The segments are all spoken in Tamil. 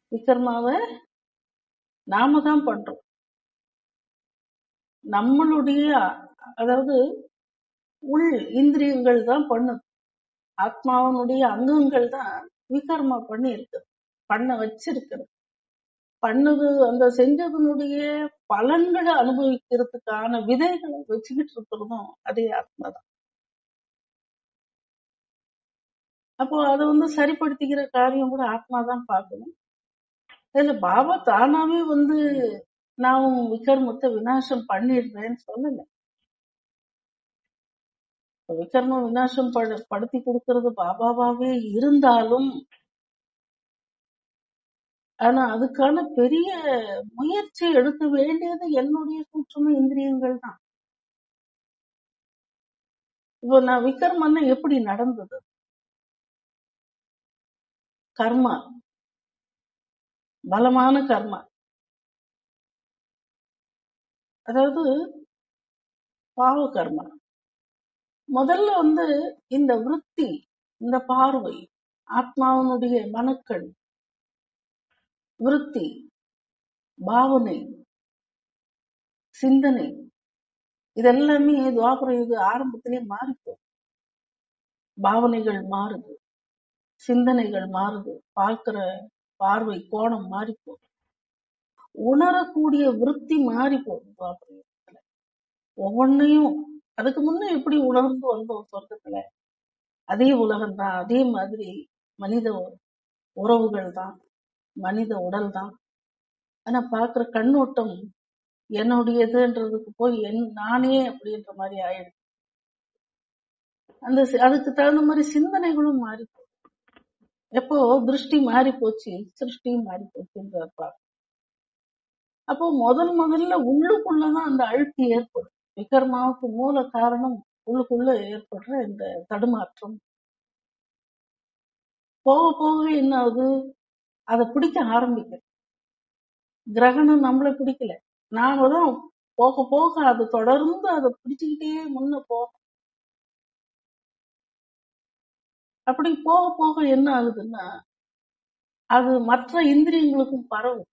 விக்ரமாவை நாம தான் பண்றோம் நம்மளுடைய அதாவது உள் இந்திரியங்கள் தான் பண்ணுது ஆத்மாவனுடைய அங்கங்கள் தான் விகர்மா பண்ணி இருக்கு பண்ண வச்சிருக்கிறது பண்ணது அந்த செஞ்சதனுடைய பலன்களை அனுபவிக்கிறதுக்கான விதைகளை வச்சுக்கிட்டு இருக்கிறதும் அதே ஆத்மா தான் அப்போ அதை வந்து சரிப்படுத்திக்கிற காரியம் கூட ஆத்மா தான் பார்க்கணும் இதுல பாபா தானாவே வந்து நான் உன் விக்ரமத்தை விநாசம் பண்ணிடுறேன்னு சொல்லல இப்ப விக்ரம விநாசம் படு- படுத்தி கொடுக்கறது பாபாவாவே இருந்தாலும் ஆனா அதுக்கான பெரிய முயற்சி எடுக்க வேண்டியது என்னுடைய சூட்சும இந்திரியங்கள் தான் இப்போ நான் விக்ரமன்னா எப்படி நடந்தது கர்மா பலமான கர்மா அதாவது பாவ கர்மா முதல்ல வந்து இந்த விருத்தி இந்த பார்வை ஆத்மாவனுடைய மனக்கண் விருத்தி பாவனை சிந்தனை இதெல்லாமே துவாபர யுக ஆரம்பத்திலே மாறிப்போம் பாவனைகள் மாறுது சிந்தனைகள் மாறுது பார்க்கிற பார்வை கோணம் மாறிப்போம் உணரக்கூடிய விருத்தி மாறி போகுது துவாபர யுகத்துல ஒவ்வொன்னையும் அதுக்கு முன்ன எப்படி உணர்ந்து வந்தோம் சொர்க்கத்துல அதே உலகம் தான் அதே மாதிரி மனித உறவுகள் தான் மனித உடல் தான் ஆனா பாக்குற கண்ணோட்டம் என்னுடையதுன்றதுக்கு போய் என் நானே அப்படின்ற மாதிரி ஆயிடுது அந்த சி- அதுக்கு தகுந்த மாதிரி சிந்தனைகளும் மாறி போகுது. எப்போ திருஷ்டி மாறி போச்சு சிருஷ்டியும் மாறி போச்சுன்றார் பாரு. அப்போ முதல் முதல்ல உள்ளுக்குள்ளதான் அந்த அழுக்கு ஏற்படும் விகர்மாவுக்கு மூல காரணம் உள்ளுக்குள்ள ஏற்படுற இந்த தடுமாற்றம் போக போக என்ன ஆகுது அதை பிடிக்க ஆரம்பிக்குது கிரகணம் நம்மள பிடிக்கல நாம தான் போக போக அது தொடர்ந்து அதை பிடிச்சுக்கிட்டே முன்ன போறோம் அப்படி போக போக என்ன ஆகுதுன்னா அது மற்ற இந்திரியங்களுக்கும் பரவும்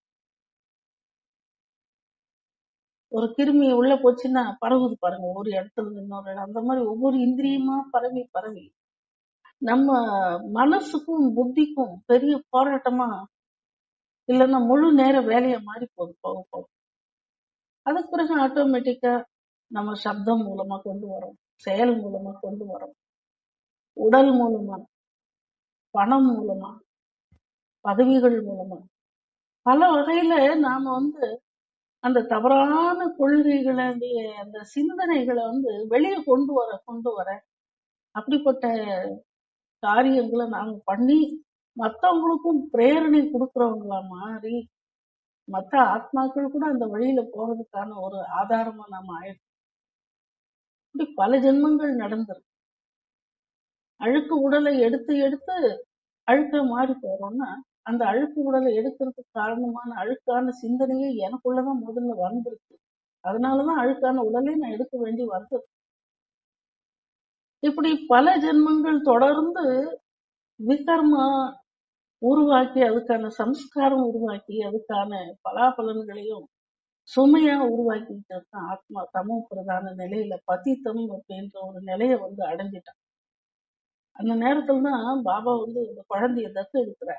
ஒரு கிருமி உள்ள போச்சுன்னா பரவுது பாருங்க ஒரு இடத்துல இருந்து இன்னொரு இடம் அந்த மாதிரி ஒவ்வொரு இந்திரியமா பரவி பரவி நம்ம மனசுக்கும் புத்திக்கும் பெரிய போராட்டமா இல்லைன்னா முழு நேர வேலையா மாறி போகுது போக போக அதுக்கு பிறகு ஆட்டோமேட்டிக்கா நம்ம சப்தம் மூலமா கொண்டு வரோம் செயல் மூலமா கொண்டு வரோம் உடல் மூலமா பணம் மூலமா பதவிகள் மூலமா பல வகையில நாம வந்து அந்த தவறான கொள்கைகளுடைய அந்த சிந்தனைகளை வந்து வெளியே கொண்டு வர கொண்டு வர அப்படிப்பட்ட காரியங்களை நாங்க பண்ணி மத்தவங்களுக்கும் பிரேரணை கொடுக்கறவங்களா மாறி மத்த ஆத்மாக்கள் கூட அந்த வழியில போறதுக்கான ஒரு ஆதாரமா நாம ஆயிடும் இப்படி பல ஜென்மங்கள் நடந்திருக்கு அழுக்கு உடலை எடுத்து எடுத்து அழுக்க மாறி போறோம்னா அந்த அழுக்கு உடலை எடுக்கிறதுக்கு காரணமான அழுக்கான சிந்தனையே எனக்குள்ளதான் முதல்ல வந்திருக்கு அதனாலதான் அழுக்கான உடலை நான் எடுக்க வேண்டி வந்தது இப்படி பல ஜென்மங்கள் தொடர்ந்து விகர்மா உருவாக்கி அதுக்கான சம்ஸ்காரம் உருவாக்கி அதுக்கான பலாபலன்களையும் சுமையா உருவாக்கிட்டு இருக்கான் ஆத்மா தமோ பிரதான நிலையில பதித்தம் அப்படின்ற ஒரு நிலையை வந்து அடைஞ்சிட்டான் அந்த நேரத்துல தான் பாபா வந்து இந்த குழந்தைய தத்து எடுக்கிறார்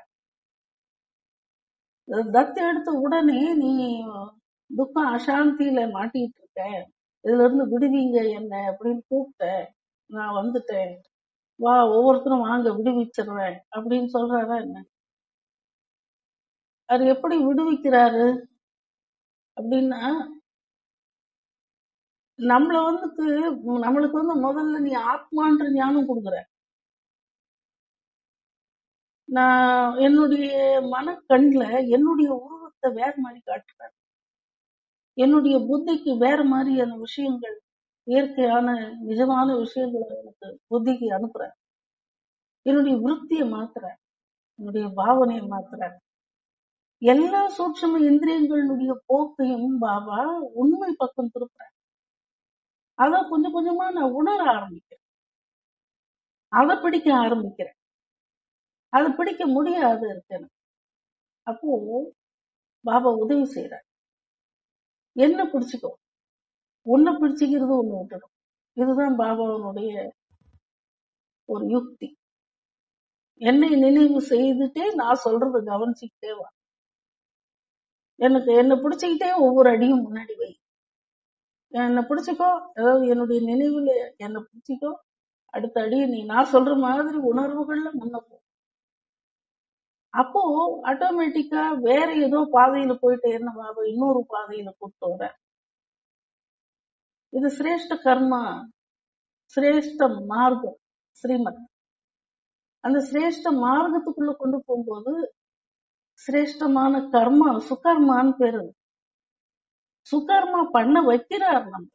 தத்து எடுத்த உடனே நீ துக்கம் அசாந்தியில மாட்டிட்டு இருக்க இதுல இருந்து விடுவீங்க என்ன அப்படின்னு கூப்பிட்ட நான் வந்துட்டேன் வா ஒவ்வொருத்தரும் வாங்க விடுவிச்சிருவேன் அப்படின்னு சொல்றாரா என்ன அவர் எப்படி விடுவிக்கிறாரு அப்படின்னா நம்மள வந்துட்டு நம்மளுக்கு வந்து முதல்ல நீ ஆத்மான்ற ஞானம் கொடுக்குற நான் என்னுடைய மனக்கண்ல என்னுடைய உருவத்தை வேற மாதிரி காட்டுறேன் என்னுடைய புத்திக்கு வேற மாதிரியான விஷயங்கள் இயற்கையான நிஜமான விஷயங்களை எனக்கு புத்திக்கு அனுப்புறேன் என்னுடைய விருத்தியை மாத்துறேன் என்னுடைய பாவனையை மாத்துறேன் எல்லா சூட்சும இந்திரியங்களுடைய போக்கையும் பாபா உண்மை பக்கம் திருப்புறேன் அத கொஞ்சம் கொஞ்சமா நான் உணர ஆரம்பிக்கிறேன் அதை பிடிக்க ஆரம்பிக்கிறேன் அதை பிடிக்க முடியாது இருக்கு எனக்கு அப்போ பாபா உதவி செய்யறார் என்ன பிடிச்சுக்கோ உன்னை பிடிச்சிக்கிறது ஒண்ணு விட்டுடும் இதுதான் பாபாவனுடைய ஒரு யுக்தி என்னை நினைவு செய்துட்டே நான் சொல்றதை கவனிச்சுக்கிட்டே வா எனக்கு என்ன பிடிச்சுக்கிட்டே ஒவ்வொரு அடியும் முன்னாடி வை என்னை பிடிச்சிக்கோ அதாவது என்னுடைய நினைவுல என்னை பிடிச்சிக்கோ அடுத்த அடி நீ நான் சொல்ற மாதிரி உணர்வுகள்ல முன்ன போ அப்போ ஆட்டோமேட்டிக்கா வேற ஏதோ பாதையில போயிட்டு என்ன பாபா இன்னொரு பாதையில கூப்பிட்டு வர இது சிரேஷ்ட கர்மா சிரேஷ்ட மார்க்கம் ஸ்ரீமத் அந்த சிரேஷ்ட மார்க்கத்துக்குள்ள கொண்டு போகும்போது சிரேஷ்டமான கர்மா சுகர்மான்னு பேரு சுகர்மா பண்ண வைக்கிறார் நம்ம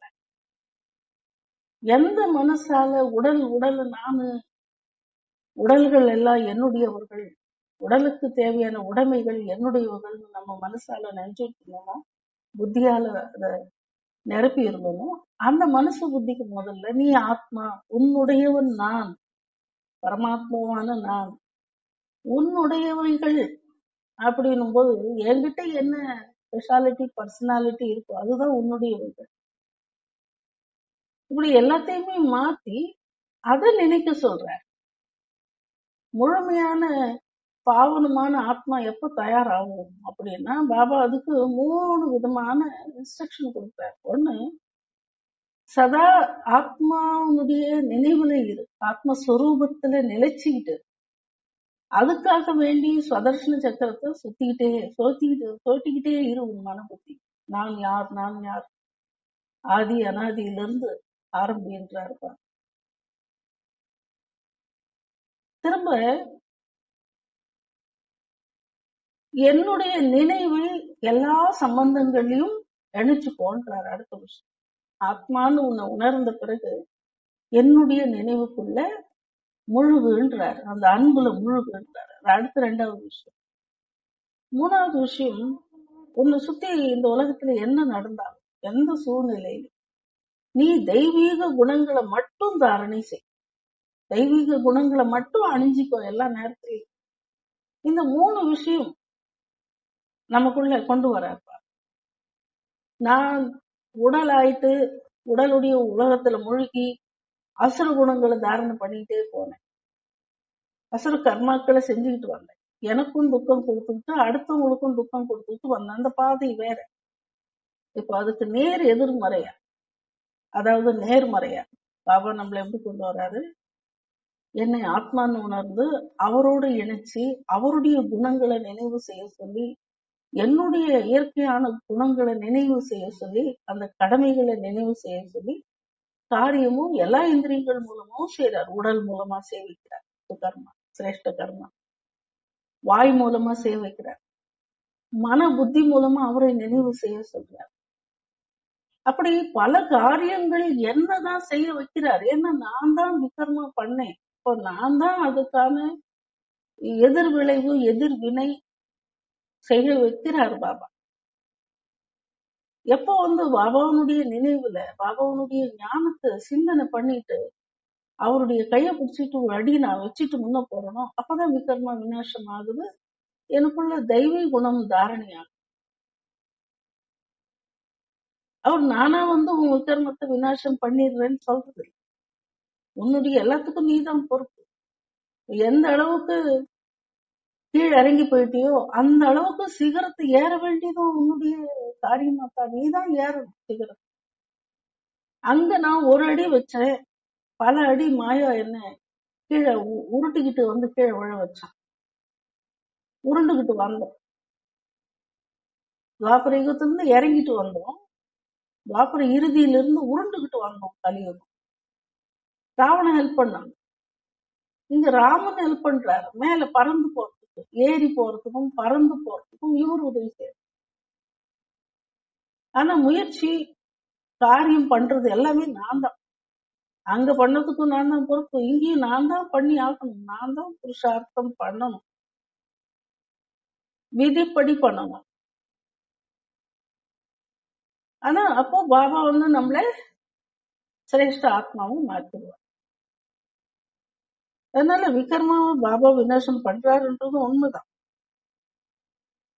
எந்த மனசால உடல் உடல் நானு உடல்கள் எல்லாம் என்னுடையவர்கள் உடலுக்கு தேவையான உடைமைகள் என்னுடையவர்கள் நம்ம மனசால நினைச்சிட்டு இருந்தோமோ புத்தியால அதை நிரப்பி இருந்தோமோ அந்த மனசு புத்திக்கு முதல்ல நீ ஆத்மா உன்னுடையவன் நான் பரமாத்மாவான நான் உன்னுடையவைகள் அப்படின்னும் போது என்கிட்ட என்ன ஸ்பெஷாலிட்டி பர்சனாலிட்டி இருக்கோ அதுதான் உன்னுடையவைகள் இப்படி எல்லாத்தையுமே மாத்தி அதை நினைக்க சொல்ற முழுமையான பாவனமான ஆத்மா எப்ப தயாராகும் அப்படின்னா பாபா அதுக்கு மூணு விதமான இன்ஸ்ட்ரக்ஷன் கொடுத்தார் ஒண்ணு சதா ஆத்மாவுடைய நினைவுல இரு ஆத்மஸ்வரூபத்துல நிலைச்சுக்கிட்டு அதுக்காக வேண்டி சுதர்ஷன சக்கரத்தை சுத்திக்கிட்டே சோத்திக்கிட்டு சோட்டிக்கிட்டே இரு உன் மன புத்தி நான் யார் நான் யார் ஆதி அனாதியிலிருந்து ஆரம்பின்றார் பார். திரும்ப என்னுடைய நினைவை எல்லா சம்பந்தங்களையும் இணைச்சுக்கோன்றார் அடுத்த விஷயம் ஆத்மான்னு உன்னை உணர்ந்த பிறகு என்னுடைய நினைவுக்குள்ள முழுகுன்றார் அந்த அன்புல முழுகுன்றார் அது அடுத்த ரெண்டாவது விஷயம் மூணாவது விஷயம் உன்னை சுத்தி இந்த உலகத்துல என்ன நடந்தாலும் எந்த சூழ்நிலையிலும் நீ தெய்வீக குணங்களை மட்டும் தாரணை செய் தெய்வீக குணங்களை மட்டும் அணிஞ்சிக்கோ எல்லா நேரத்திலையும் இந்த மூணு விஷயம் நமக்குள்ள கொண்டு வராப்பா நான் உடல் ஆயிட்டு உடலுடைய உலகத்துல மூழ்கி அசுர குணங்களை தாரணை பண்ணிக்கிட்டே போனேன் அசுர கர்மாக்களை செஞ்சுக்கிட்டு வந்தேன் எனக்கும் துக்கம் கொடுத்துக்கிட்டு அடுத்தவங்களுக்கும் துக்கம் கொடுத்துக்கிட்டு வந்தேன் அந்த பாதை வேற இப்ப அதுக்கு நேர் எதிர்மறையா அதாவது நேர்மறையா பாபா நம்மள எப்படி கொண்டு வராரு என்னை ஆத்மான்னு உணர்ந்து அவரோடு இணைச்சு அவருடைய குணங்களை நினைவு செய்ய சொல்லி என்னுடைய இயற்கையான குணங்களை நினைவு செய்ய சொல்லி அந்த கடமைகளை நினைவு செய்ய சொல்லி காரியமும் எல்லா இந்திரியங்கள் மூலமும் செய்றார் உடல் மூலமா சேவிக்கிறார் சுகர்மா சிரேஷ்ட கர்மா வாய் மூலமா சேவிக்கிறார் மன புத்தி மூலமா அவரை நினைவு செய்ய சொல்றார் அப்படி பல காரியங்கள் என்னதான் செய்ய வைக்கிறார் ஏன்னா நான் தான் விகர்மா பண்ணேன் இப்போ நான் தான் அதுக்கான எதிர் விளைவு எதிர் வினை செய்ய வைக்கிறார் பாபா எப்போ வந்து பாபாவனுடைய நினைவுல பாபாவனுடைய ஞானத்தை சிந்தனை பண்ணிட்டு அவருடைய கைய பிடிச்சிட்டு ஒரு அடி நான் வச்சுட்டு முன்ன போறனோ அப்பதான் விகர்மா விநாசம் ஆகுது எனக்குள்ள தெய்வீ குணம் தாரணையாகும் அவர் நானா வந்து உன் விகர்மத்தை விநாசம் பண்ணிடுறேன்னு சொல்றது இல்ல. உன்னுடைய எல்லாத்துக்கும் நீதான் பொறுப்பு எந்த அளவுக்கு கீழ் இறங்கி போயிட்டியோ அந்த அளவுக்கு சிகரத்தை ஏற வேண்டியதும் உன்னுடைய காரியமா தான் நீதான் ஏறணும் சிகரம் அங்க நான் ஒரு அடி வச்சேன் பல அடி மாயா என்ன கீழே உ- உருட்டிக்கிட்டு வந்து கீழே விழ வச்சான் உருண்டுகிட்டு வந்தோம் துவாபர யுகத்துல இருந்து இறங்கிட்டு வந்தோம் துவாபர இறுதியில இருந்து உருண்டுகிட்டு வந்தோம் கலியுகம் ராவணன் ஹெல்ப் பண்ணான் இங்க ராமன் ஹெல்ப் பண்றாரு மேல பறந்து போறதுக்கு ஏறி போறதுக்கும் பறந்து போறதுக்கும் இவர் உதவி செய்யறாரு ஆனா முயற்சி காரியம் பண்றது எல்லாமே நான் தான் அங்க பண்ணதுக்கும் நான் தான் பொறுப்பு இங்கேயும் நான் தான் பண்ணி ஆகணும் நான் தான் புருஷார்த்தம் பண்ணணும் விதிப்படி பண்ணணும் ஆனா அப்போ பாபா வந்து நம்மள சிரேஷ்ட ஆத்மாவும் மாத்திடுவார் அதனால விக்ரமாவை பாபா விநாசம் பண்றாருன்றதும் உண்மைதான்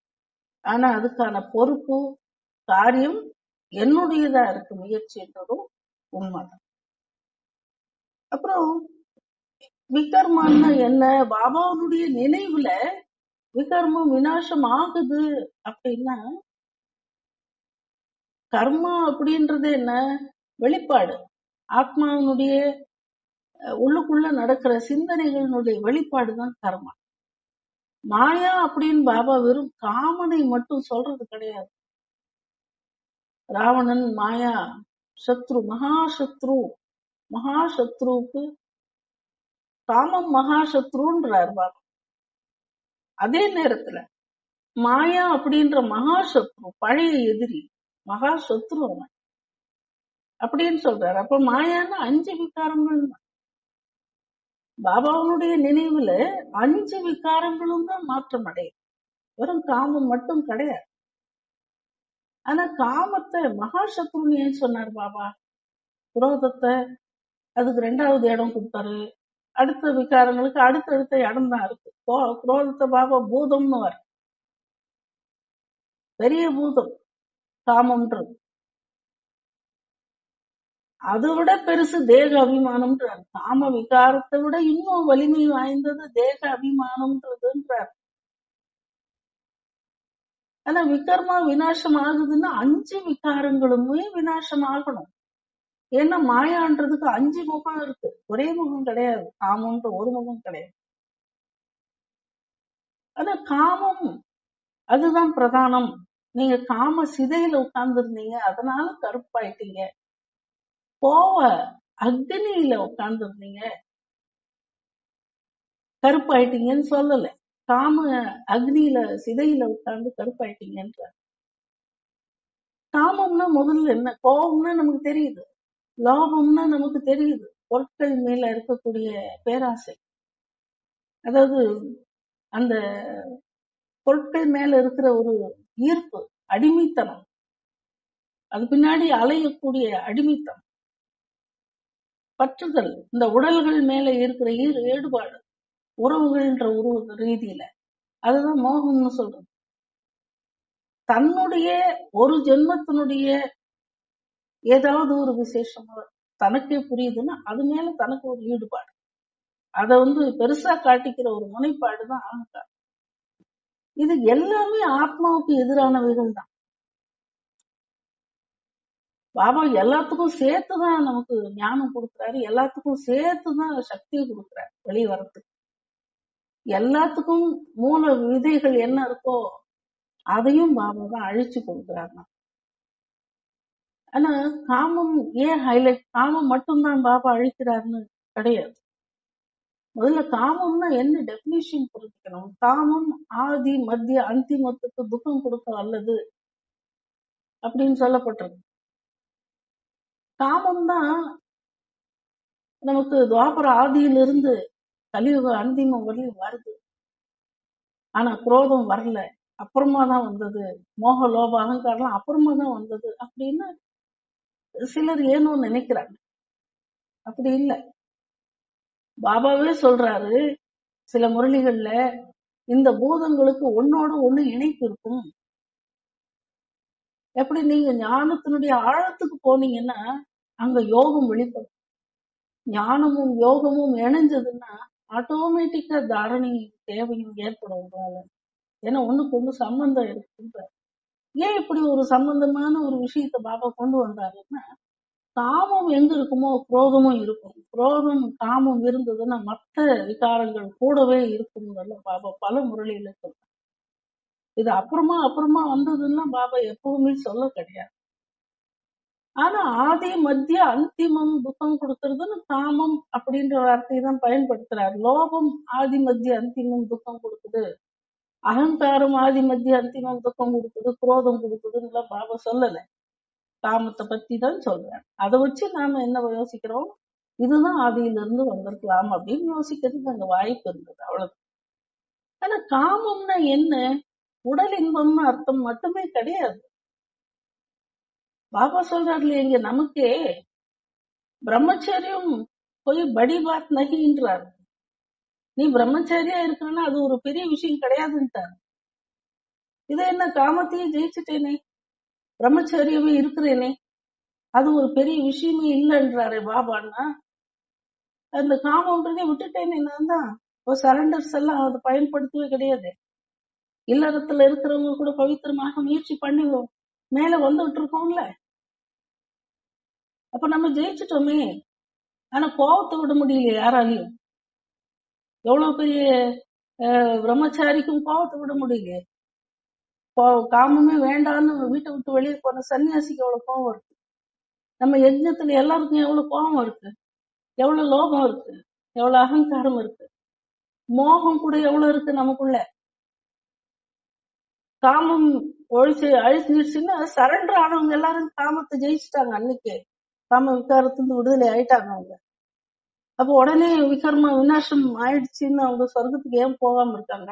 ஆனா அதுக்கான பொறுப்பு காரியம் என்னுடையதா இருக்கு முயற்சின்றதும் உண்மைதான் அப்புறம் விகர்மான்னா என்ன பாபாவுடைய நினைவுல விகர்மம் விநாசம் ஆகுது அப்படின்னா கர்மா அப்படின்றது என்ன வெளிப்பாடு ஆத்மாவினுடைய அஹ், உள்ளுக்குள்ள நடக்கிற சிந்தனைகளினுடைய வெளிப்பாடு தான் கர்மா மாயா அப்படின்னு பாபா வெறும் காமனை மட்டும் சொல்றது கிடையாது ராவணன் மாயா சத்ரு மகா சத்ரு மகா சத்ருவுக்கு காமம் மகா சத்ருன்றார் பாபா அதே நேரத்துல மாயா அப்படின்ற மகா சத்ரு பழைய எதிரி மகா சத்ரு அவன் அப்படின்னு சொல்றாரு அப்ப மாயான்னா அஞ்சு விகாரங்கள் தான். பாபாவுடைய நினைவுல அஞ்சு விகாரங்களும் தான் மாற்றம் அடையும் வெறும் காமம் மட்டும் கிடையாது ஆனா காமத்தை மகா சத்ருன்னு ஏன் சொன்னார் பாபா குரோதத்தை அதுக்கு ரெண்டாவது இடம் கொடுத்தாரு அடுத்த விகாரங்களுக்கு அடுத்தடுத்த இடம் தான் இருக்கு கோ- குரோதத்தை பாபா பூதம்னு வர பெரிய பூதம் காமம்ன்றது அதை விட பெருசு தேக அபிமானம்ன்றார் காம விகாரத்தை விட இன்னும் வலிமை வாய்ந்தது தேக அபிமானம்ன்றதுன்றார் ஆனா விகர்மா விநாசம் ஆகுதுன்னா அஞ்சு விகாரங்களுமே விநாசம் ஆகணும் ஏன்னா மாயான்றதுக்கு அஞ்சு முகம் இருக்கு ஒரே முகம் கிடையாது காமம்ன்ற ஒரு முகம் கிடையாது ஆனா காமம் அதுதான் பிரதானம் நீங்க காம சிதையில உட்கார்ந்து இருந்தீங்க அதனால கருப்பாயிட்டீங்க கோவ அக்னியில உட்கார்ந்து இருந்தீங்க கருப்பாயிட்டீங்கன்னு சொல்லல காம அக்னியில சிதையில உட்கார்ந்து கருப்பாயிட்டீங்கன்ற காமம்னா முதல்ல என்ன கோபம்னா நமக்கு தெரியுது லோபம்னா நமக்கு தெரியுது பொருட்கள் மேல இருக்கக்கூடிய பேராசை அதாவது அந்த பொருட்கள் மேல இருக்கிற ஒரு ஈர்ப்பு அடிமைத்தனம் அது பின்னாடி அலையக்கூடிய அடிமைத்தனம் பற்றுதல் இந்த உடல்கள் மேல இருக்கிற ஈர் ஈடுபாடு உறவுகள்ன்ற உருவ ரீதியில அதுதான் மோகம்னு சொல்றது தன்னுடைய ஒரு ஜென்மத்தினுடைய ஏதாவது ஒரு விசேஷமா தனக்கே புரியுதுன்னா அது மேல தனக்கு ஒரு ஈடுபாடு அத வந்து பெருசா காட்டிக்கிற ஒரு முனைப்பாடு தான் அகங்காரம் இது எல்லாமே ஆத்மாவுக்கு எதிரானவைகள் தான் பாபா எல்லாத்துக்கும் சேர்த்துதான் நமக்கு ஞானம் கொடுக்குறாரு எல்லாத்துக்கும் சேர்த்துதான் சக்தியை கொடுக்குறாரு வெளியே வரத்துக்கு எல்லாத்துக்கும் மூல விதைகள் என்ன இருக்கோ அதையும் பாபா தான் அழிச்சு கொடுக்குறாரு ஆனா காமம் ஏன் ஹைலைட் காமம் மட்டும்தான் பாபா அழிக்கிறாருன்னு கிடையாது முதல்ல காமம்னா என்ன டெபினிஷன் புரிஞ்சுக்கணும் காமம் ஆதி மத்திய அந்திமத்துக்கு துக்கம் கொடுக்க அல்லது அப்படின்னு சொல்லப்பட்டிருக்கு காமம் தான் நமக்கு துவாபர ஆதியிலிருந்து கலியுக அந்திமம் வரலையும் வருது ஆனா குரோதம் வரல அப்புறமா தான் வந்தது மோக லோப அகங்காரம் அப்புறமா தான் வந்தது அப்படின்னு சிலர் ஏனோ நினைக்கிறாங்க அப்படி இல்ல பாபாவே சொல்றாரு சில முரளிகள்ல இந்த பூதங்களுக்கு ஒன்னோட ஒண்ணு இணைப்பு இருக்கும் எப்படி நீங்க ஞானத்தினுடைய ஆழத்துக்கு போனீங்கன்னா அங்க யோகம் வெளிப்படும் ஞானமும் யோகமும் இணைஞ்சதுன்னா ஆட்டோமேட்டிக்கா தாரணை தேவையும் ஏற்படும் உங்களால ஏன்னா ஒண்ணுக்கு ஒண்ணு சம்பந்தம் இருக்குன்ற ஏன் இப்படி ஒரு சம்பந்தமான ஒரு விஷயத்த பாபா கொண்டு வந்தாருன்னா காமம் எங்க இருக்குமோ குரோதமும் இருக்கும் குரோதம் காமம் இருந்ததுன்னா மற்ற விகாரங்கள் கூடவே இருக்கும்னு பாபா பல முரளியில சொல்றாரு இது அப்புறமா அப்புறமா வந்ததுன்னா பாபா எப்பவுமே சொல்ல கிடையாது ஆனா ஆதி மத்திய அந்திமம் துக்கம் கொடுக்கறதுன்னு காமம் அப்படின்ற வார்த்தையை தான் பயன்படுத்துறாரு லோபம் ஆதி மத்திய அந்திமம் துக்கம் கொடுக்குது அகங்காரம் ஆதி மத்திய அந்திமம் துக்கம் கொடுக்குது குரோதம் கொடுக்குதுன்னு எல்லாம் பாபா சொல்லல காமத்தை பத்தி தான் சொல்றேன் அதை வச்சு நாம என்ன யோசிக்கிறோம் இதுதான் ஆதியிலிருந்து வந்திருக்கலாம் அப்படின்னு யோசிக்கிறதுக்கு அங்க வாய்ப்பு இருந்தது அவ்வளவு ஆனா காமம்னா என்ன உடல் இன்பம்னு அர்த்தம் மட்டுமே கிடையாது பாபா சொல்றாருல இங்க நமக்கே பிரம்மச்சரியம் போய் படி பாத் நகின்றார் நீ பிரம்மச்சாரியா இருக்கணும்னா அது ஒரு பெரிய விஷயம் கிடையாதுன்ட்டார் இது என்ன காமத்தையும் ஜெயிச்சுட்டேனே பிரம்மச்சரியமே இருக்கிறேனே அது ஒரு பெரிய விஷயமே இல்லைன்றாரு பாபான்னா அந்த காமன்றதே விட்டுட்டேனே நான் தான் இப்போ சரண்டர்ஸ் எல்லாம் அதை பயன்படுத்தவே கிடையாது இல்லறத்துல இருக்கிறவங்க கூட பவித்திரமாக முயற்சி பண்ணி மேல வந்துட்டு இருக்கோம்ல அப்ப நம்ம ஜெயிச்சிட்டோமே ஆனா கோவத்தை விட முடியல யாராலையும் எவ்வளவு பெரிய அஹ், பிரம்மச்சாரிக்கும் கோவத்தை விட முடியல கோ- காமமே வேண்டாம்னு வீட்டை விட்டு வெளியே போன சன்னியாசிக்கு எவ்வளவு கோவம் இருக்கு நம்ம யஜ்ஞத்துல எல்லாருக்கும் எவ்வளவு கோபம் இருக்கு எவ்வளவு லோகம் இருக்கு எவ்வளவு அகங்காரம் இருக்கு மோகம் கூட எவ்வளவு இருக்கு நமக்குள்ள காமம் ஒழிச்சு அழிச்சிருச்சுன்னா சரண்டர் ஆனவங்க எல்லாரும் காமத்தை ஜெயிச்சிட்டாங்க அன்னைக்கே காம விகாரத்துக்கு விடுதலை ஆயிட்டாங்க அவங்க அப்ப உடனே விகர்ம விநாசம் ஆயிடுச்சுன்னு அவங்க சொர்க்கத்துக்கு ஏன் போகாம இருக்காங்க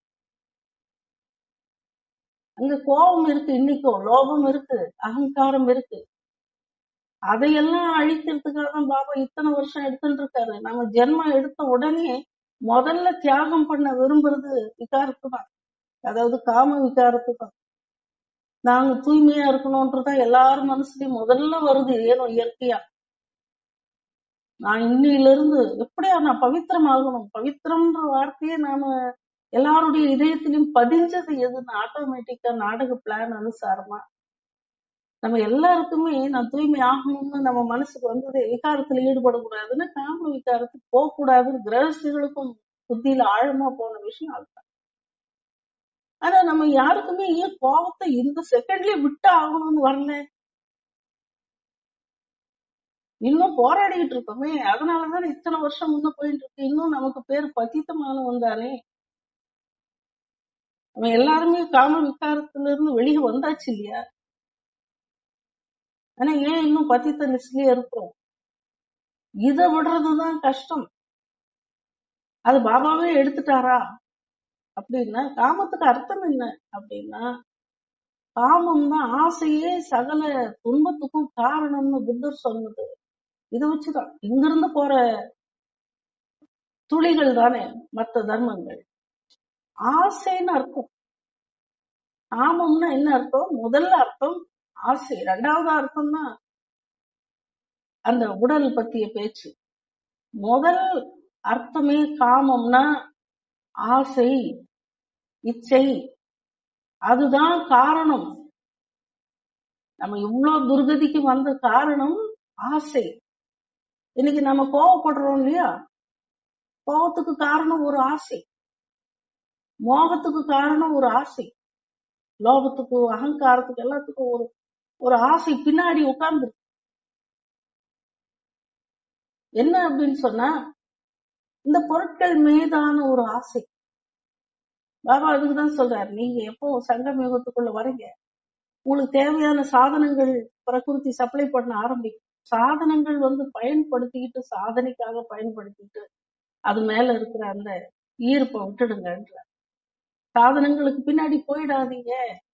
அங்க கோபம் இருக்கு இன்னைக்கும் லோபம் இருக்கு அகங்காரம் இருக்கு அதையெல்லாம் அழிக்கிறதுக்காக தான் பாபா இத்தனை வருஷம் எடுத்துட்டு இருக்காரு நம்ம ஜென்மம் எடுத்த உடனே முதல்ல தியாகம் பண்ண விரும்புறது விகாரத்து தான் அதாவது காம விகாரத்து தான் நாங்க தூய்மையா இருக்கணும்ன்றதான் எல்லாரும் மனசுலயும் முதல்ல வருது ஏனோ இயற்கையா நான் இன்னையில இருந்து எப்படியா நான் பவித்திரமாகணும் பவித்திரம்ன்ற வார்த்தையே நாம எல்லாருடைய இதயத்திலும் பதிஞ்சது எதுன்னு ஆட்டோமேட்டிக்கா நாடக பிளான் அனுசாரமா நம்ம எல்லாருக்குமே நான் தூய்மை ஆகணும்னு நம்ம மனசுக்கு வந்தது விகாரத்துல ஈடுபடக்கூடாதுன்னு காம விகாரத்துக்கு போக கூடாதுன்னு கிரகஸ்திகளுக்கும் புத்தியில ஆழமா போன விஷயம் அதுதான் ஆனா நம்ம யாருக்குமே ஏன் கோபத்தை இந்த செகண்ட்லயே விட்டு ஆகணும்னு வரல இன்னும் போராடிட்டு இருக்கோமே அதனாலதான் இத்தனை வருஷம் முன்ன போயிட்டு இருக்கு இன்னும் நமக்கு பேர் பத்தித்தமானவன் தானே நம்ம எல்லாருமே காம விகாரத்துல இருந்து வெளியே வந்தாச்சு இல்லையா ஆனா ஏன் இன்னும் பத்தித்த லிஸ்ட்லயே இருக்கிறோம் இதை விடுறதுதான் கஷ்டம் அது பாபாவே எடுத்துட்டாரா அப்படின்னா காமத்துக்கு அர்த்தம் என்ன அப்படின்னா காமம் தான் ஆசையே சகல துன்பத்துக்கும் காரணம்னு புத்தர் சொன்னது இதை வச்சுதான் இங்கிருந்து போற துளிகள் தானே மற்ற தர்மங்கள் ஆசைன்னு அர்த்தம் காமம்னா என்ன அர்த்தம் முதல்ல அர்த்தம் ஆசை ரெண்டாவது அர்த்தம் தான் அந்த உடல் பத்திய பேச்சு முதல் அர்த்தமே காமம்னா ஆசை இச்சை அதுதான் காரணம் நம்ம இவ்வளவு துர்கதிக்கு வந்த காரணம் ஆசை இன்னைக்கு நம்ம கோவப்படுறோம் இல்லையா கோவத்துக்கு காரணம் ஒரு ஆசை மோகத்துக்கு காரணம் ஒரு ஆசை லோகத்துக்கு அகங்காரத்துக்கு எல்லாத்துக்கும் ஒரு ஒரு ஆசை பின்னாடி உட்கார்ந்து என்ன அப்படின்னு சொன்னா இந்த பொருட்கள் மீதான ஒரு ஆசை பாபா அதுக்குதான் சொல்றாரு நீங்க எப்போ சங்கம் யுகத்துக்குள்ள வரீங்க உங்களுக்கு தேவையான சாதனங்கள் பிரகிருதி சப்ளை பண்ண ஆரம்பிக்கும் சாதனங்கள் வந்து பயன்படுத்திக்கிட்டு சாதனைக்காக பயன்படுத்திக்கிட்டு அது மேல இருக்கிற அந்த ஈர்ப்பை விட்டுடுங்கன்ற சாதனங்களுக்கு பின்னாடி போயிடாதீங்க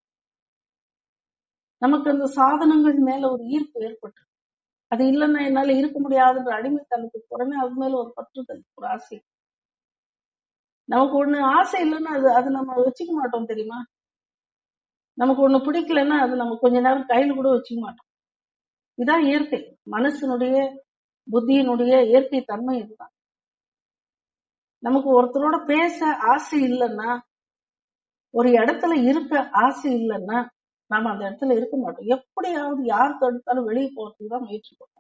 நமக்கு அந்த சாதனங்கள் மேல ஒரு ஈர்ப்பு ஏற்பட்டு அது இல்லைன்னா என்னால இருக்க முடியாதுன்ற அடிமைத்தனத்துக்கு உடனே அது மேல ஒரு பற்றுதல் ஒரு ஆசை நமக்கு ஒண்ணு ஆசை இல்லைன்னா அது அது நம்ம வச்சுக்க மாட்டோம் தெரியுமா நமக்கு ஒண்ணு பிடிக்கலன்னா அது நம்ம கொஞ்ச நேரம் கையில கூட வச்சுக்க மாட்டோம் இதான் இயற்கை மனசனுடைய புத்தியினுடைய இயற்கை தன்மை இதுதான் நமக்கு ஒருத்தரோட பேச ஆசை இல்லைன்னா ஒரு இடத்துல இருக்க ஆசை இல்லைன்னா நாம அந்த இடத்துல இருக்க மாட்டோம் எப்படியாவது யார் தடுத்தாலும் வெளியே போறதுக்கு தான் முயற்சி பண்ணுவோம்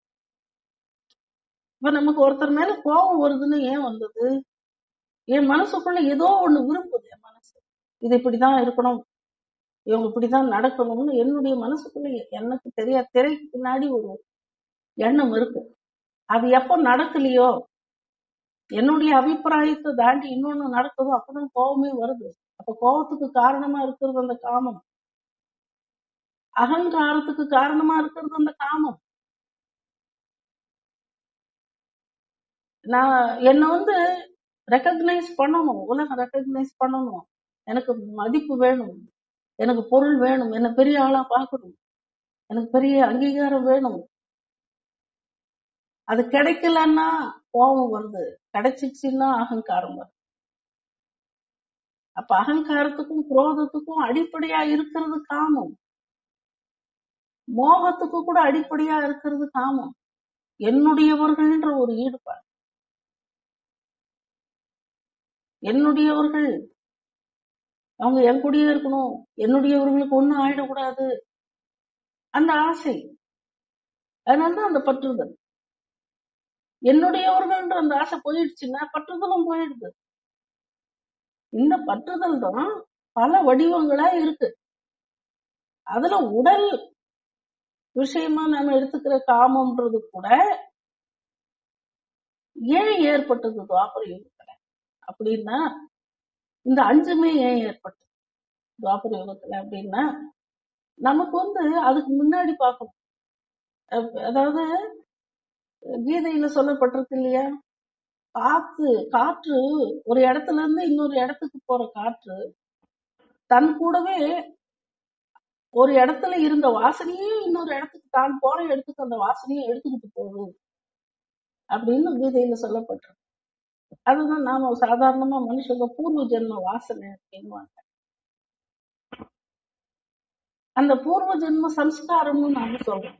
இப்ப நமக்கு ஒருத்தர் மேல கோபம் வருதுன்னு ஏன் வந்தது என் மனசுக்குள்ள ஏதோ ஒண்ணு விரும்புது என் மனசு இது இப்படிதான் இருக்கணும் இவங்க இப்படிதான் நடக்கணும்னு என்னுடைய மனசுக்குள்ள எனக்கு தெரியா திரைக்கு பின்னாடி ஒரு எண்ணம் இருக்கு அது எப்போ நடக்கலையோ என்னுடைய அபிப்பிராயத்தை தாண்டி இன்னொன்னு நடக்குதோ அப்பதான் கோபமே வருது அப்ப கோபத்துக்கு காரணமா இருக்கிறது அந்த காமம் அகங்காரத்துக்கு காரணமா இருக்கிறது அந்த காமம் நான் என்ன வந்து ரெக்கக்னைஸ் பண்ணணும் உலகம் ரெக்கக்னைஸ் பண்ணணும் எனக்கு மதிப்பு வேணும் எனக்கு பொருள் வேணும் என்ன பெரிய ஆளா பார்க்கணும் எனக்கு பெரிய அங்கீகாரம் வேணும் அது கிடைக்கலன்னா கோபம் வருது கிடைச்சிச்சுன்னா அகங்காரம் வருது அப்ப அகங்காரத்துக்கும் குரோதத்துக்கும் அடிப்படையா இருக்கிறது காமம் மோகத்துக்கு கூட அடிப்படையா இருக்கிறது காமம் என்னுடையவர்கள்ன்ற ஒரு ஈடுபாடு என்னுடையவர்கள் அவங்க என் கூடயே இருக்கணும் என்னுடையவர்களுக்கு ஒண்ணும் ஆயிடக்கூடாது அந்த ஆசை அதனாலதான் அந்த பற்றுதல் என்னுடையவர்கள்ன்ற அந்த ஆசை போயிடுச்சுன்னா பற்றுதலும் போயிடுது இந்த பற்றுதல் தான் பல வடிவங்களா இருக்கு அதுல உடல் விஷயமா நாம எடுத்துக்கிற காமம்ன்றது கூட ஏன் ஏற்பட்டது துவாபர யுகத்துல அப்படின்னா இந்த அஞ்சுமே ஏன் ஏற்பட்டது துவாபர யுகத்துல அப்படின்னா நமக்கு வந்து அதுக்கு முன்னாடி பார்க்கணும் அஹ் அதாவது கீதையில சொல்லப்பட்டிருக்கு இல்லையா காத்து காற்று ஒரு இடத்துல இருந்து இன்னொரு இடத்துக்கு போற காற்று தன் கூடவே ஒரு இடத்துல இருந்த வாசனையும் இன்னொரு இடத்துக்கு தான் போற இடத்துக்கு அந்த வாசனையும் எடுத்துக்கிட்டு போகுது அப்படின்னு கீதையில சொல்லப்பட்டிருக்கு அதுதான் நாம சாதாரணமா மனுஷங்க பூர்வ ஜென்ம வாசனை அப்படின்வாங்க அந்த பூர்வ ஜென்ம சம்ஸ்காரம்னு நாம சொல்றோம்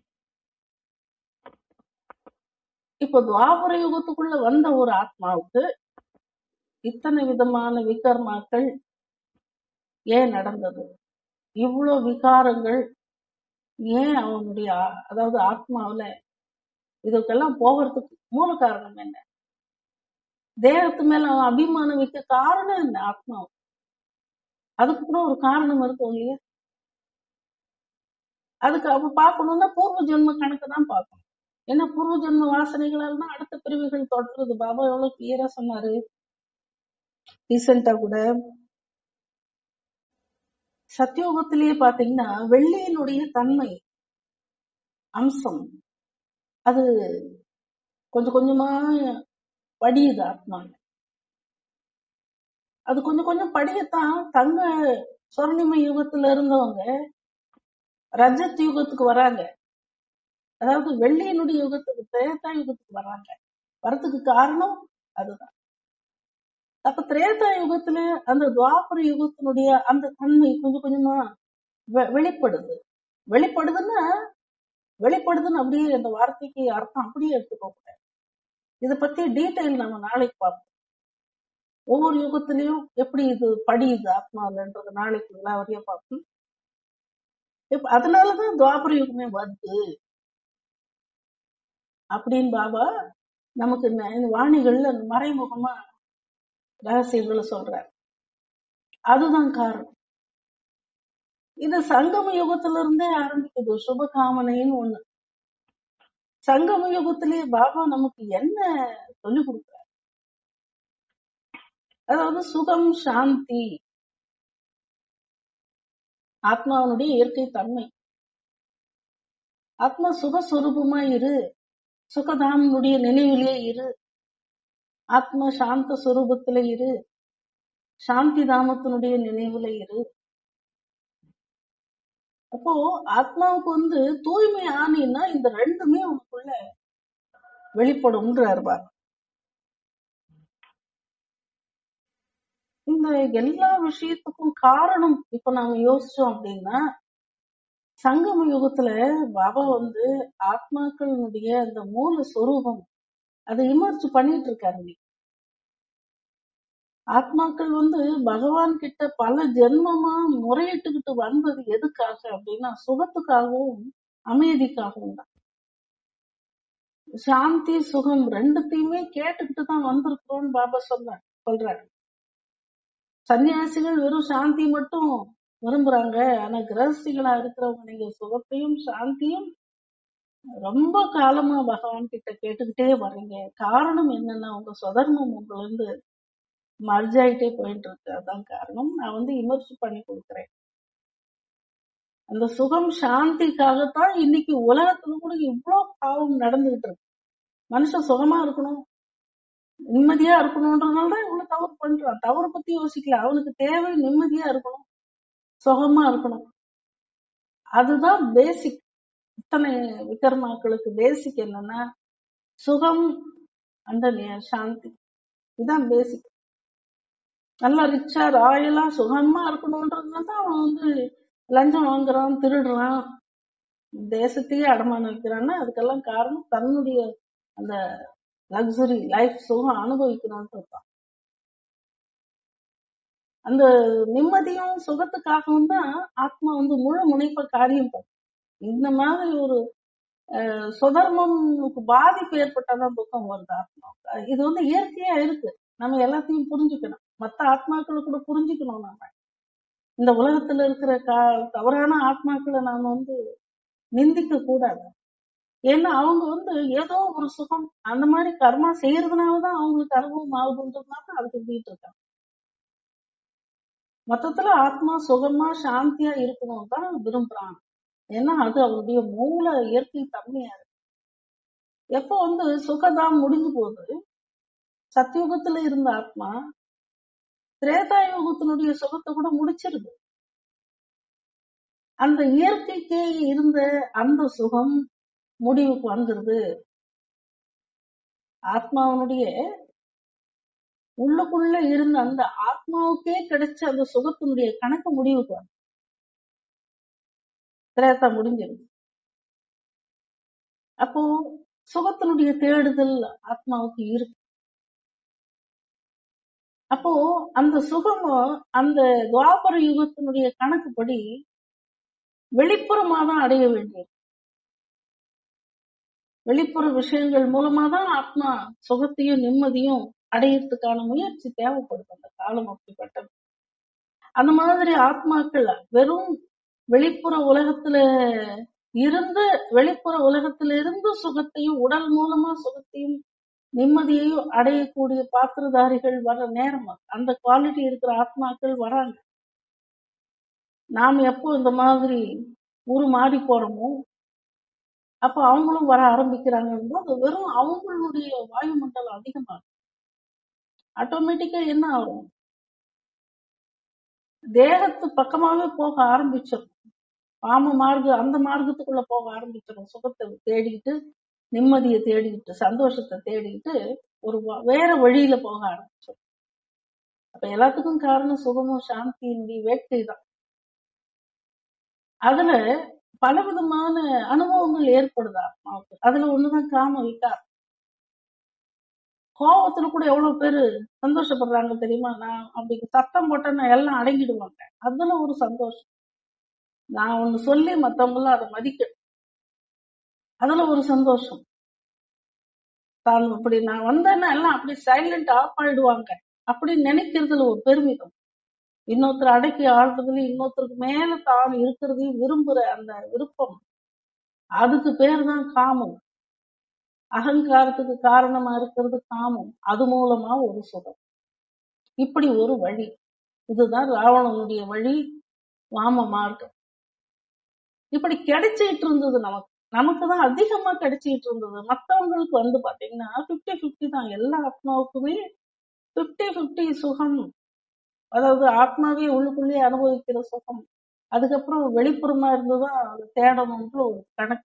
இப்ப துவாபர யுகத்துக்குள்ள வந்த ஒரு ஆத்மாவுக்கு இத்தனை விதமான விகர்மாக்கள் ஏன் நடந்தது இவ்வளவு விகாரங்கள் ஏன் அவனுடைய ஆ- அதாவது ஆத்மாவுல இதுக்கெல்லாம் போகிறதுக்கு மூல காரணம் என்ன தேகத்து மேல அவன் அபிமானம் வைக்க காரணம் என்ன ஆத்மா அதுக்கு கூட ஒரு காரணம் இருக்கும் இல்லையா அதுக்கு அப்ப பார்க்கணும்னா பூர்வ ஜென்ம கணக்கு தான் பார்க்கணும் ஏன்னா பூர்வ ஜென்ம வாசனைகளால் தான் அடுத்த பிரிவுகள் தொடருது பாபா எவ்வளவு கிளியரா சொன்னாரு ரீசெண்டா கூட சத்தியோகத்திலேயே பாத்தீங்கன்னா வெள்ளியினுடைய தன்மை அம்சம் அது கொஞ்சம் கொஞ்சமா படியுது ஆத்மா அது கொஞ்சம் கொஞ்சம் படியத்தான் தங்க சொர்ணிம யுகத்துல இருந்தவங்க ரஜத் யுகத்துக்கு வராங்க அதாவது வெள்ளியினுடைய யுகத்துக்கு திரேதா யுகத்துக்கு வராங்க வரதுக்கு காரணம் அதுதான் அப்ப திரேதா யுகத்துல அந்த துவாபர யுகத்தினுடைய அந்த தன்மை கொஞ்சம் கொஞ்சமா வெ- வெளிப்படுது வெளிப்படுதுன்னா வெளிப்படுதுன்னு அப்படியே அந்த வார்த்தைக்கு அர்த்தம் அப்படியே எடுத்துக்க கூடாது இத பத்தி டீட்டெயில் நம்ம நாளைக்கு பார்ப்போம் ஒவ்வொரு யுகத்திலயும் எப்படி இது படியுது ஆத்மாவிலன்றது நாளைக்கு விலாவரியா பார்ப்போம் இப்ப அதனாலதான் துவாபர யுகமே வருது அப்படின்னு பாபா நமக்கு இந்த இந்த வாணிகள்ல மறைமுகமா ரகசியங்களை சொல்றார் அதுதான் காரணம் இது சங்கம யுகத்துல இருந்தே ஆரம்பிக்குது சுபகாமனைன்னு ஒண்ணு சங்கம யுகத்திலே பாபா நமக்கு என்ன சொல்லிக் கொடுக்குறார் அதாவது சுகம் சாந்தி ஆத்மாவனுடைய இயற்கை தன்மை ஆத்மா சுகஸ்வரூபமா இரு சுகதாமனுடைய நினைவிலே இரு ஆத்மா சாந்த சுரூபத்துல இரு சாந்தி தாமத்தினுடைய நினைவுல இரு அப்போ ஆத்மாவுக்கு வந்து தூய்மை ஆனீன்னா இந்த ரெண்டுமே உனக்குள்ள வெளிப்படும்ன்றார் பாரு இந்த எல்லா விஷயத்துக்கும் காரணம் இப்ப நாம யோசிச்சோம் அப்படின்னா சங்கம யுகத்துல பாபா வந்து ஆத்மாக்களினுடைய அந்த மூல சொரூபம் அதை இமர்ஜ் பண்ணிட்டு இருக்காரு இன்னைக்கு. ஆத்மாக்கள் வந்து பகவான் கிட்ட பல ஜென்மமா முறையிட்டுக்கிட்டு வந்தது எதுக்காக அப்படின்னா சுகத்துக்காகவும் அமைதிக்காகவும் தான் சாந்தி சுகம் ரெண்டுத்தையுமே கேட்டுக்கிட்டு தான் வந்திருக்கிறோம்னு பாபா சொல்ற சொல்றாரு சன்னியாசிகள் வெறும் சாந்தி மட்டும் விரும்புறாங்க ஆனா கிரகஸ்திகளா இருக்கிறவங்க நீங்க சுகத்தையும் சாந்தியும் ரொம்ப காலமா பகவான் கிட்ட கேட்டுக்கிட்டே வர்றீங்க காரணம் என்னன்னா உங்க சுதர்மம் உங்களை இருந்து மர்ஜ் ஆயிட்டே போயிட்டு இருக்கு அதான் காரணம் நான் வந்து இமர்ஜ் பண்ணி கொடுக்குறேன் அந்த சுகம் சாந்திக்காகத்தான் இன்னைக்கு உலகத்துல கூட இவ்வளவு பாவம் நடந்துகிட்டு இருக்கு மனுஷன் சுகமா இருக்கணும் நிம்மதியா இருக்கணும்ன்றதுனால தான் இவ்வளவு தவறு பண்றான் தவறு பத்தி யோசிக்கல அவனுக்கு தேவை நிம்மதியா இருக்கணும் சுகமா இருக்கணும் அதுதான் பேசிக் இத்தனை விக்ரமாக்களுக்கு பேசிக் என்னன்னா சுகம் அந்த நே- சாந்தி இதுதான் பேசிக் நல்லா ரிச்சா ராயலா சுகமா இருக்கணும்ன்றதுனால தான் அவன் வந்து லஞ்சம் வாங்குறான் திருடுறான் தேசத்தையே அடமானம் வைக்கிறான்னா அதுக்கெல்லாம் காரணம் தன்னுடைய அந்த லக்ஸுரி லைஃப் சுகம் அனுபவிக்கணும்ன்றது தான் அந்த நிம்மதியும் சுகத்துக்காகவும் தான் ஆத்மா வந்து முழு முனைப்ப காரியம் பண்ணும் இந்த மாதிரி ஒரு அஹ், சுதர்மம்க்கு பாதிப்பு ஏற்பட்டாதான் துக்கம் வருது ஆத்மாவுக்கு இது வந்து இயற்கையா இருக்கு நம்ம எல்லாத்தையும் புரிஞ்சுக்கணும் மத்த ஆத்மாக்களை கூட புரிஞ்சுக்கணும் நாம இந்த உலகத்துல இருக்கிற கா- தவறான ஆத்மாக்களை நாம வந்து நிந்திக்க கூடாது ஏன்னா அவங்க வந்து ஏதோ ஒரு சுகம் அந்த மாதிரி கர்மா செய்யறதுனாலதான் அவங்களுக்கு அனுபவம் ஆகுதுன்றதுனால தான் அது செஞ்சுட்டு இருக்காங்க மொத்தத்துல ஆத்மா சுகமா சாந்தியா இருக்கணும் தான் விரும்புறான் ஏன்னா அது அவருடைய மூல இயற்கை தன்மையா இருக்கு எப்போ வந்து சுகதாம் முடிஞ்சு போகுது சத்தியுகத்துல இருந்த ஆத்மா திரேதா யுகத்தினுடைய சுகத்தை கூட முடிச்சிருது அந்த இயற்கைக்கே இருந்த அந்த சுகம் முடிவுக்கு வந்துருது ஆத்மாவனுடைய உள்ளுக்குள்ள இருந்த அந்த ஆத்மாவுக்கே கிடைச்ச அந்த சுகத்தினுடைய கணக்கு முடிவுக்கு வந்து திரேதா முடிஞ்சிருது அப்போ சுகத்தினுடைய தேடுதல் ஆத்மாவுக்கு இருக்கு அப்போ அந்த சுகமும் அந்த துவாபர யுகத்தினுடைய கணக்குப்படி வெளிப்புறமா தான் அடைய வேண்டியது வெளிப்புற விஷயங்கள் மூலமா தான் ஆத்மா சுகத்தையும் நிம்மதியும் அடையறதுக்கான முயற்சி தேவைப்படுது அந்த காலம் அப்படிப்பட்டது அந்த மாதிரி ஆத்மாக்கள் வெறும் வெளிப்புற உலகத்துல இருந்து வெளிப்புற உலகத்துல இருந்து சுகத்தையும் உடல் மூலமா சுகத்தையும் நிம்மதியையும் அடையக்கூடிய பாத்திரதாரிகள் வர நேரம் அது. அந்த குவாலிட்டி இருக்கிற ஆத்மாக்கள் வராங்க நாம் எப்போ இந்த மாதிரி உரு மாறி போறோமோ அப்ப அவங்களும் வர ஆரம்பிக்கிறாங்க போது வெறும் அவங்களுடைய வாயுமண்டலம் அதிகமாகும் ஆட்டோமேட்டிக்கா என்ன ஆகும் தேகத்து பக்கமாவே போக ஆரம்பிச்சிடும் பாம மார்க்கம் அந்த மார்க்கத்துக்குள்ள போக ஆரம்பிச்சிடும் சுகத்தை தேடிக்கிட்டு நிம்மதியை தேடிக்கிட்டு சந்தோஷத்தை தேடிக்கிட்டு ஒரு வ- வேற வழியில போக ஆரம்பிச்சிடும் அப்ப எல்லாத்துக்கும் காரணம் சுகமும் சாந்தியினுடைய வேட்கை தான் அதுல பலவிதமான அனுபவங்கள் ஏற்படுது ஆத்மாவுக்கு அதுல ஒண்ணுதான் காம விகாரம் கோபத்துல கூட எவ்வளவு பேரு சந்தோஷப்படுறாங்க தெரியுமா நான் அப்படி சத்தம் போட்டேன்னா எல்லாம் அடங்கிடுவாங்க அதுல ஒரு சந்தோஷம் நான் ஒண்ணு சொல்லி மத்தவங்க எல்லாம் அதை மதிக்க அதுல ஒரு சந்தோஷம் தான் அப்படி நான் வந்தேன்னா எல்லாம் அப்படி சைலண்ட் ஆஃப் ஆயிடுவாங்க அப்படி நினைக்கிறதுல ஒரு பெருமிதம் இன்னொருத்தர் அடக்கி ஆடுறதுலயும் இன்னொருத்தருக்கு மேல தான் இருக்கிறதையும் விரும்புற அந்த விருப்பம் அதுக்கு பேர் தான் காமம் அகங்காரத்துக்கு காரணமா இருக்கிறது காமம் அது மூலமா ஒரு சுகம் இப்படி ஒரு வழி இதுதான் ராவணனுடைய வழி வாம மார்க்கம் இப்படி கிடைச்சிட்டு இருந்தது நமக்கு நமக்கு தான் அதிகமா கிடைச்சிட்டு இருந்தது மத்தவங்களுக்கு வந்து பாத்தீங்கன்னா 50 50 தான் எல்லா ஆத்மாவுக்குமே 50 50 சுகம் அதாவது ஆத்மாவே உள்ளுக்குள்ளேயே அனுபவிக்கிற சுகம் அதுக்கப்புறம் வெளிப்புறமா இருந்துதான் அது தேடணும்ன்ற ஒரு கணக்கு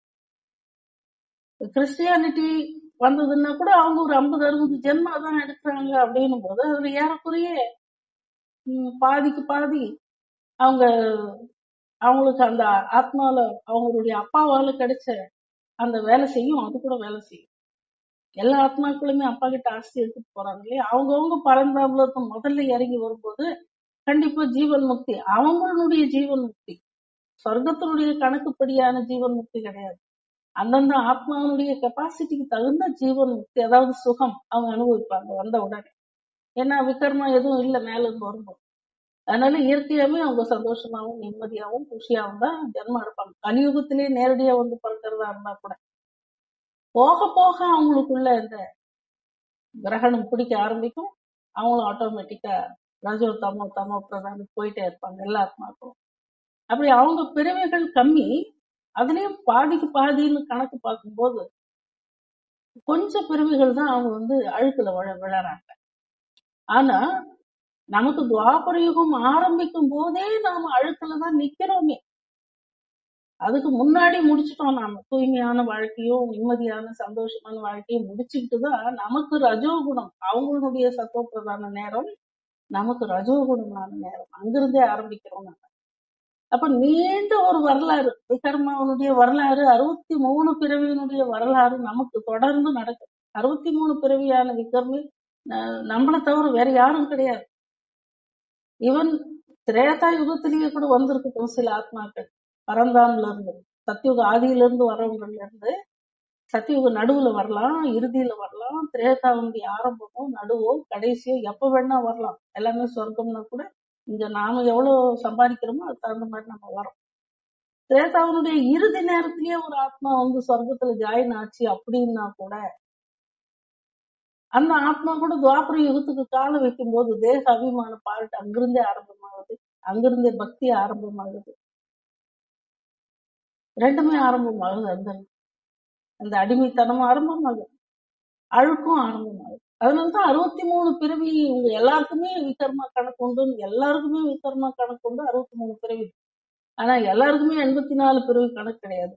கிறிஸ்டியானிட்டி வந்ததுன்னா கூட அவங்க ஒரு ஐம்பது அறுபது ஜென்மா தான் எடுக்கிறாங்க அப்படின்னும் போது அதுல ஏறக்குறைய ம், பாதிக்கு பாதி அவங்க அவங்களுக்கு அந்த ஆத்மால அவங்களுடைய அப்பாவால கிடைச்ச அந்த வேலை செய்யும் அது கூட வேலை செய்யும் எல்லா ஆத்மாக்களுமே அப்பா கிட்ட ஆஸ்தி எடுத்துட்டு போறாங்க இல்லையா அவங்கவுங்க பரந்தாபுலத்தை முதல்ல இறங்கி வரும்போது கண்டிப்பா ஜீவன் முக்தி அவங்களுடைய ஜீவன் முக்தி சொர்க்கத்தினுடைய கணக்குப்படியான ஜீவன் முக்தி கிடையாது அந்தந்த ஆத்மாவுடைய கெப்பாசிட்டிக்கு தகுந்த ஜீவன் முக்தி அதாவது சுகம் அவங்க அனுபவிப்பாங்க வந்த உடனே ஏன்னா விக்ரமா எதுவும் இல்லை மேல இருந்து வரும்போது அதனால இயற்கையாவே அவங்க சந்தோஷமாவும் நிம்மதியாவும் குஷியாவும் தான் ஜென்மம் எடுப்பாங்க கலியுகத்திலே நேரடியா வந்து பிறக்கிறதா இருந்தா கூட போக போக அவங்களுக்குள்ள இந்த கிரகணம் பிடிக்க ஆரம்பிக்கும் அவங்களும் ஆட்டோமேட்டிக்கா ரஜோ தமோ தமோ பிரதானம் போயிட்டே இருப்பாங்க எல்லா ஆத்மாக்களும் அப்படி அவங்க பிறவைகள் கம்மி அதுலயும் பாதிக்கு பாதின்னு கணக்கு பார்க்கும்போது கொஞ்சம் பிறவிகள் தான் அவங்க வந்து அழுக்குல விழ விழறாங்க ஆனா நமக்கு துவாபர யுகம் ஆரம்பிக்கும் போதே நாம அழுக்குல தான் நிக்கிறோமே அதுக்கு முன்னாடி முடிச்சிட்டோம் நாம தூய்மையான வாழ்க்கையும் நிம்மதியான சந்தோஷமான வாழ்க்கையும் முடிச்சுக்கிட்டு தான் நமக்கு ரஜோகுணம் அவங்களுடைய சத்தோப்பிரதான நேரம் நமக்கு ரஜோகுணமான நேரம் அங்கிருந்தே ஆரம்பிக்கிறோம் நம்ம அப்ப நீண்ட ஒரு வரலாறு விகர்மாவனுடைய வரலாறு அறுபத்தி மூணு பிறவியினுடைய வரலாறு நமக்கு தொடர்ந்து நடக்குது அறுபத்தி மூணு பிறவியான விக்ரமி ந- நம்மளை தவிர வேற யாரும் கிடையாது ஈவன் திரேதா யுகத்திலேயே கூட வந்திருக்கட்டும் சில ஆத்மாக்கள் பரந்தாம்ல இருந்து சத்தியுக ஆதியில இருந்து வரவங்கள்ல இருந்து சத்தியுக நடுவுல வரலாம் இறுதியில வரலாம் திரேதாவுடைய ஆரம்பமோ நடுவோ கடைசியோ எப்ப வேணா வரலாம் எல்லாமே சொர்க்கம்னா கூட இங்க நாம எவ்வளவு சம்பாதிக்கிறோமோ அதுக்கு தகுந்த மாதிரி நம்ம வரோம் திரேதாவினுடைய இறுதி நேரத்திலேயே ஒரு ஆத்மா வந்து சொர்க்கத்துல ஜாயின் ஆச்சு அப்படின்னா கூட அந்த ஆத்மா கூட துவாபர யுகத்துக்கு கால வைக்கும் போது தேக அபிமான பால்ட்டு அங்கிருந்தே ஆரம்பமாகுது அங்கிருந்தே பக்தி ஆரம்பமாகுது ரெண்டுமே ஆரம்பமாகுது அந்த அந்த அடிமைத்தனமும் ஆரம்பமாகுது அழுக்கும் ஆரம்பமாகுது அதனாலதான் அறுபத்தி மூணு பிறவி உங்க எல்லாருக்குமே விகர்மா கணக்கு உண்டு எல்லாருக்குமே விகர்மா கணக்கு உண்டு அறுபத்தி மூணு பிறவி ஆனா எல்லாருக்குமே எண்பத்தி நாலு பிறவி கணக்கு கிடையாது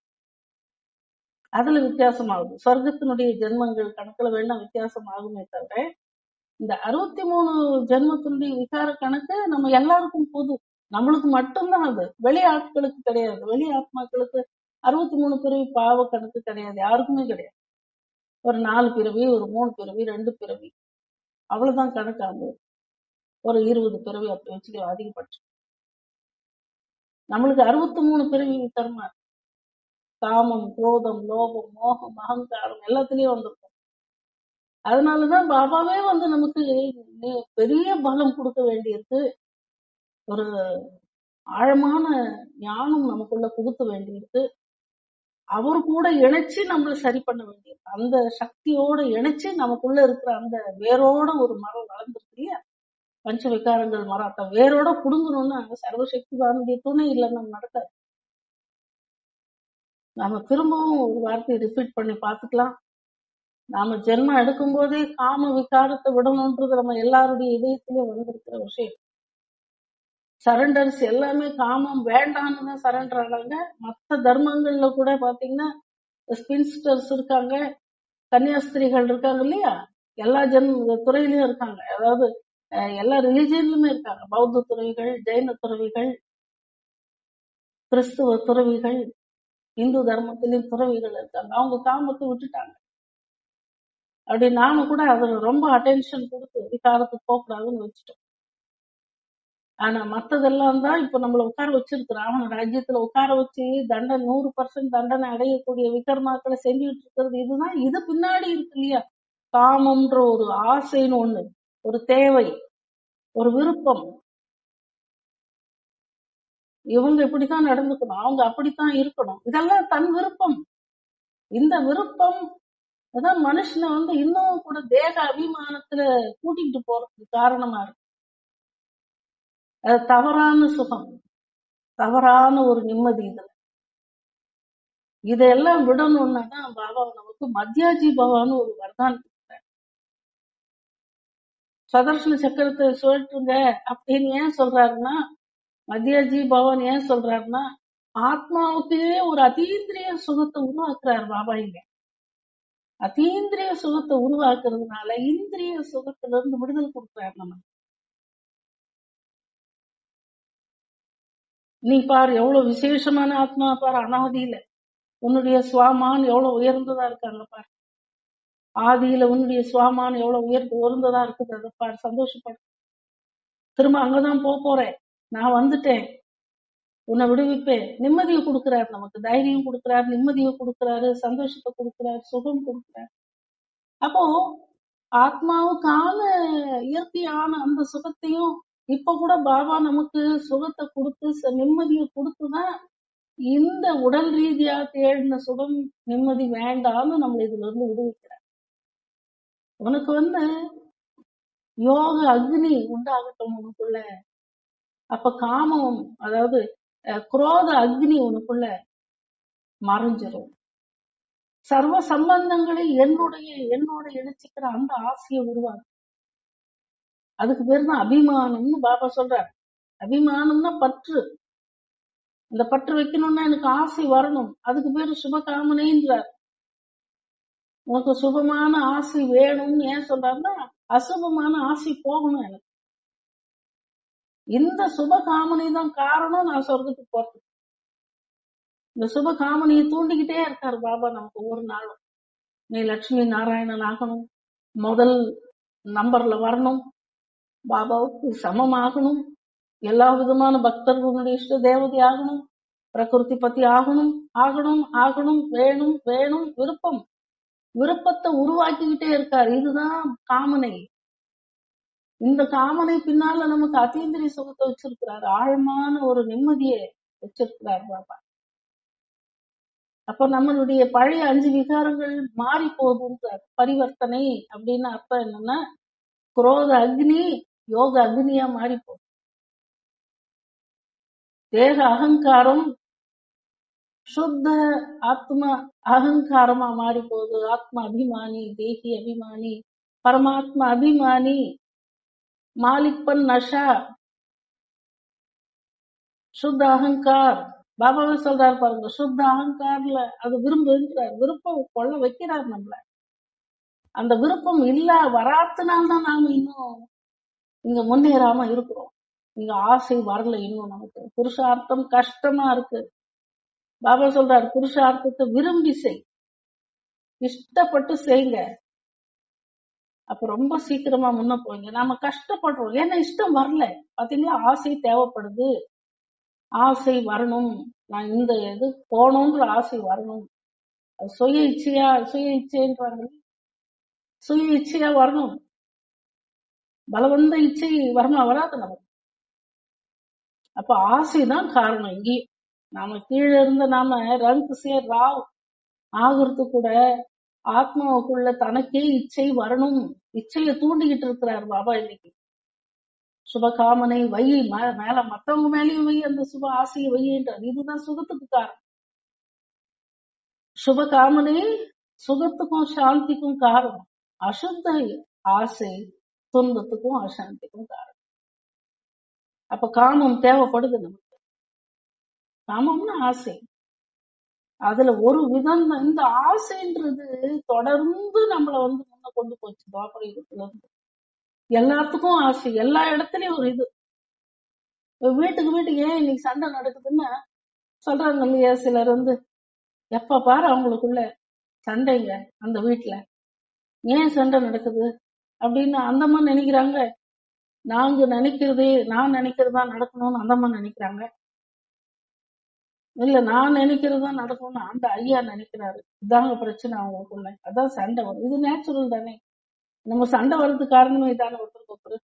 அதுல வித்தியாசம் ஆகுது சொர்க்கத்தினுடைய ஜென்மங்கள் கணக்குல வேணா வித்தியாசம் ஆகுமே தவிர இந்த அறுபத்தி மூணு ஜென்மத்தினுடைய விகார கணக்கு நம்ம எல்லாருக்கும் பொது நம்மளுக்கு மட்டும்தான் அது வெளி ஆட்களுக்கு கிடையாது வெளி ஆத்மாக்களுக்கு அறுபத்தி மூணு பிறவி பாவ கணக்கு கிடையாது யாருக்குமே கிடையாது ஒரு நாலு பிறவி ஒரு மூணு பிறவி ரெண்டு பிறவி அவ்வளவுதான் கணக்காகுது ஒரு இருபது பிறவி அப்படி வச்சுக்கோ அதிகபட்சம் நம்மளுக்கு அறுபத்தி மூணு பிறவி கர்மா காமம் குரோதம் லோபம் மோகம் அகங்காரம் எல்லாத்துலயும் வந்திருக்கும் அதனாலதான் பாபாவே வந்து நமக்கு நே- பெரிய பலம் கொடுக்க வேண்டியிருக்கு ஒரு ஆழமான ஞானம் நமக்குள்ள புகுத்த வேண்டியிருக்கு அவர் கூட இணைச்சு நம்மள சரி பண்ண வேண்டியிருக்கு அந்த சக்தியோட இணைச்சு நமக்குள்ள இருக்கிற அந்த வேரோட ஒரு மரம் வளர்ந்துருக்கு இல்லையா பஞ்ச விகாரங்கள் மரத்தை வேரோட புடுங்கணும்னா சர்வசக்திவானுடைய துணை இல்லைன்னா நடக்காது நாம திரும்பவும் ஒரு வார்த்தையை ரிப்பீட் பண்ணி பார்த்துக்கலாம் நாம ஜென்மம் எடுக்கும் போதே காம விகாரத்தை விடணும்ன்றது நம்ம எல்லாருடைய இதயத்திலே வந்திருக்கிற விஷயம் சரண்டர்ஸ் எல்லாமே காமம் வேண்டாம்னு தான் சரண்டர் ஆனாங்க மற்ற தர்மங்கள்ல கூட பாத்தீங்கன்னா ஸ்பின்ஸ்டர்ஸ் இருக்காங்க கன்னியாஸ்திரிகள் இருக்காங்க இல்லையா எல்லா ஜென் துறையிலயும் இருக்காங்க அதாவது அஹ், எல்லா ரிலிஜியன்லயுமே இருக்காங்க பௌத்த துறவிகள் ஜெயின துறவிகள் கிறிஸ்துவ துறவிகள் இந்து தர்மத்திலயும் துறவிகள் இருக்காங்க அவங்க காமத்தை விட்டுட்டாங்க அப்படி நாம கூட அதுல ரொம்ப அட்டென்ஷன் கொடுத்து விகாரத்துக்கு போகக்கூடாதுன்னு வச்சுட்டோம் ஆனா மத்ததெல்லாம் தான் இப்ப நம்மள உட்கார வச்சிருக்கிறான் அவன் ராஜ்யத்துல உட்கார வச்சு தண்டனை நூறு பர்சன்ட் தண்டனை அடையக்கூடிய விகர்மாக்களை செஞ்சுட்டு இருக்கிறது இதுதான் இது பின்னாடி இருக்கு இல்லையா காமம்ன்ற ஒரு ஆசைன்னு ஒண்ணு ஒரு தேவை ஒரு விருப்பம் இவங்க இப்படித்தான் நடந்துக்கணும் அவங்க அப்படித்தான் இருக்கணும் இதெல்லாம் தன் விருப்பம் இந்த விருப்பம் அதான் மனுஷனை வந்து இன்னும் கூட தேக அபிமானத்துல கூட்டிட்டு போறதுக்கு காரணமா இருக்கு அது தவறான சுகம் தவறான ஒரு நிம்மதி இது இதெல்லாம் விடணும்னா தான் பாபா நமக்கு மத்தியாஜி பவான்னு ஒரு வரதான் சதர்ஷன சக்கரத்தை சொல்லிட்டுங்க அப்படின்னு ஏன் சொல்றாருன்னா மத்தியாஜி பவன் ஏன் சொல்றாருன்னா ஆத்மாவுக்கே ஒரு அதீந்திரிய சுகத்தை உருவாக்குறாரு பாபா இங்க அதீந்திரிய சுகத்தை உருவாக்குறதுனால இந்திரிய சுகத்துல இருந்து விடுதலை கொடுக்குறாரு நம்ம நீ பாரு எவ்வளவு விசேஷமான ஆத்மா பாரு அனாதியில உன்னுடைய சுவாமான் எவ்வளவு உயர்ந்ததா இருக்காங்க பாரு ஆதியில உன்னுடைய சுவாமான் எவ்வளவு உயர்ந்து உயர்ந்ததா இருக்குது அதை பாரு சந்தோஷப்படு திரும்ப அங்கதான் போக போறேன் நான் வந்துட்டேன் உன்னை விடுவிப்பேன் நிம்மதியை கொடுக்கிறாரு நமக்கு தைரியம் கொடுக்கிறாரு நிம்மதியை கொடுக்கிறாரு சந்தோஷத்தை கொடுக்கிறாரு சுகம் கொடுக்கிறாரு அப்போ ஆத்மாவுக்கான இயற்கையான அந்த சுகத்தையும் இப்ப கூட பாபா நமக்கு சுகத்தை கொடுத்து ச- நிம்மதியை கொடுத்துதான் இந்த உடல் ரீதியா தேடின சுகம் நிம்மதி வேண்டாம்னு நம்மள இதுல இருந்து விடுவிக்கிறார் உனக்கு வந்து யோக அக்னி உண்டாகட்டும் உனக்குள்ள அப்ப காமம் அதாவது அஹ், குரோத அக்னி உனக்குள்ள மறைஞ்சிரும் சர்வ சம்பந்தங்களை என்னுடைய என்னோட இணைச்சிக்கிற அந்த ஆசையை உருவாக்கும் அதுக்கு பேர் தான் அபிமானம்னு பாபா சொல்றார் அபிமானம்னா பற்று இந்த பற்று வைக்கணும்னா எனக்கு ஆசை வரணும் அதுக்கு பேரு சுபகாமனைன்றார் உனக்கு சுபமான ஆசை வேணும்னு ஏன் சொல்றாருன்னா அசுபமான ஆசை போகணும் எனக்கு இந்த சுப காமனை தான் காரணம் நான் சொர்க்கத்துக்கு போறதுக்கு இந்த சுப காமனியை தூண்டிக்கிட்டே இருக்காரு பாபா நமக்கு ஒவ்வொரு நாளும் நீ லட்சுமி நாராயணன் ஆகணும் முதல் நம்பர்ல வரணும் பாபாவுக்கு சமமாகணும் எல்லா விதமான பக்தர்களுடைய இஷ்ட தேவதை ஆகணும் பிரகிருதி பத்தி ஆகணும் ஆகணும் ஆகணும் வேணும் வேணும் விருப்பம் விருப்பத்தை உருவாக்கிக்கிட்டே இருக்காரு இதுதான் காமனை இந்த காமனை பின்னால நமக்கு அத்தீந்திரிய சுகத்தை வச்சிருக்கிறாரு ஆழமான ஒரு நிம்மதியை வச்சிருக்கிறார் பாபா அப்ப நம்மளுடைய பழைய அஞ்சு விகாரங்கள் மாறி போகுதுன்றார் பரிவர்த்தனை அப்படின்னு அர்த்தம் என்னன்னா குரோத அக்னி யோக அக்னியா மாறி போகுது தேக அகங்காரம் சுத்த ஆத்ம அகங்காரமா மாறி போகுது ஆத்ம அபிமானி தேகி அபிமானி பரமாத்மா அபிமானி மாலிக்பன் நஷா சுத்த அகங்கார் பாபாவே சொல்றாரு பாருங்க சுத்த அகங்கார்ல அது விரும்புகிறார் விருப்பம் கொள்ள வைக்கிறார் நம்மள அந்த விருப்பம் இல்ல வராத்தினால்தான் நாம இன்னும் இங்க முன்னேறாம இருக்கிறோம் இங்க ஆசை வரல இன்னும் நமக்கு புருஷார்த்தம் கஷ்டமா இருக்கு பாபா சொல்றாரு புருஷார்த்தத்தை விரும்பி செய் இஷ்டப்பட்டு செய்யுங்க அப்ப ரொம்ப சீக்கிரமா முன்ன போங்க நாம கஷ்டப்படுறோம் ஏன்னா இஷ்டம் வரல பாத்தீங்களா ஆசை தேவைப்படுது ஆசை வரணும் நான் இந்த இது போகணுன்ற ஆசை வரணும் அது சுய இச்சையா சுய இச்சைன்றாங்க சுய இச்சையா வரணும் பலவந்த இச்சை வரணும் வராது நமக்கு அப்ப ஆசைதான் காரணம் இங்கேயும் நாம கீழே இருந்த நாம ரங்க் சேர் ராவ் ஆகுறது கூட ஆத்மாவுக்குள்ள தனக்கே இச்சை வரணும் இச்சையை தூண்டிக்கிட்டு இருக்கிறார் பாபா இன்னைக்கு சுபகாமனை வை மே- மேல மத்தவங்க மேலயும் வை அந்த சுப ஆசையை வைன்றார் இதுதான் சுகத்துக்கு காரணம் சுபகாமனை சுகத்துக்கும் சாந்திக்கும் காரணம் அசுத்த ஆசை துன்பத்துக்கும் அசாந்திக்கும் காரணம் அப்ப காமம் தேவைப்படுது நமக்கு காமம்னு ஆசை அதுல ஒரு விதம் தான். இந்த ஆசைன்றது தொடர்ந்து நம்மள வந்து முன்ன கொண்டு போச்சு துவாபர யுகத்துல இருந்து எல்லாத்துக்கும் ஆசை எல்லா இடத்துலயும் ஒரு இது இப்ப வீட்டுக்கு வீட்டுக்கு ஏன் இன்னைக்கு சண்டை நடக்குதுன்னா சொல்றாங்க இல்லையா சிலர் வந்து எப்ப பாரு அவங்களுக்குள்ள சண்டைங்க அந்த வீட்டுல ஏன் சண்டை நடக்குது அப்படின்னு அந்தம்மா நினைக்கிறாங்க நாங்க நினைக்கிறதே நான் நினைக்கிறதா நடக்கணும்னு அந்தம்மா நினைக்கிறாங்க இல்ல நான் நினைக்கிறதா நடக்கணும்னு அந்த ஐயா நினைக்கிறாரு இதாங்க பிரச்சனை அவங்களுக்குள்ள அதான் சண்டை வரும் இது நேச்சுரல் தானே நம்ம சண்டை வர்றதுக்கு காரணமே இதானே ஒருத்தருக்கு ஒருத்தர்